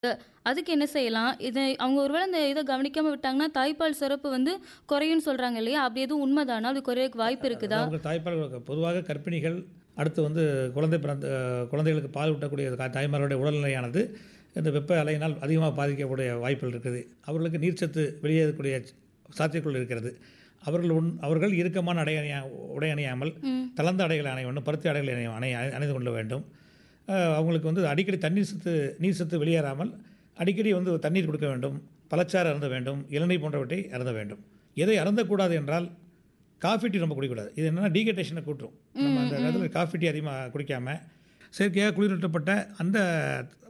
அதுக்கு என்ன செய்யலாம்? இத அவங்க ஒருவேள இந்த இத கவனிக்காம விட்டாங்கன்னா, தாய்ப்பால் சுரப்பு வந்து குறையும்னு சொல்றாங்க இல்லையா? அப்படி எதுவும் உண்மதானா? அது குறையக்கு வாய்ப்பு இருக்குதா? அவங்க தாய்ப்பால் பொதுவாக கர்ப்பிணிகள், அடுத்து வந்து குழந்தை பிறந்த குழந்தைகளுக்கு பால் ஊட்டக்கூடிய கா- தாய்மார்களுடைய உடல்நிலையானது இந்த வெப்ப அலையினால் அதிகமாக பாதிக்கக்கூடிய வாய்ப்புகள் இருக்குது. அவர்களுக்கு நீர்ச்சத்து வெளியேறக்கூடிய சாத்தியக்கூறு இருக்கிறது. அவர்கள் உண் அவர்கள் இறுக்கமான அடை அணியா உடை அணியாமல் ம். தளர்ந்த ஆடைகளை அணிய வேண்டும். பருத்தி ஆடைகளை அணிய அணி அணிந்து கொள்ள வேண்டும். அ, அவங்களுக்கு வந்து அடிக்கடி தண்ணீர் சத்து நீர் சத்து வெளியேறாமல் அடிக்கடி வந்து தண்ணீர் கொடுக்க வேண்டும். பழச்சாறு அருந்த வேண்டும். இளநீர் போன்றவற்றை அருந்த வேண்டும். எதை அருந்தக்கூடாது என்றால் காஃபி டீ ரொம்ப குடிக்கக்கூடாது. இது என்னன்னா டீஹைட்ரேஷனை கூட்டும். நம்ம அந்த நேரத்தில் காஃபி டீ அதிகமாக குடிக்காம செயற்கையாக குளிரூட்டப்பட்ட அந்த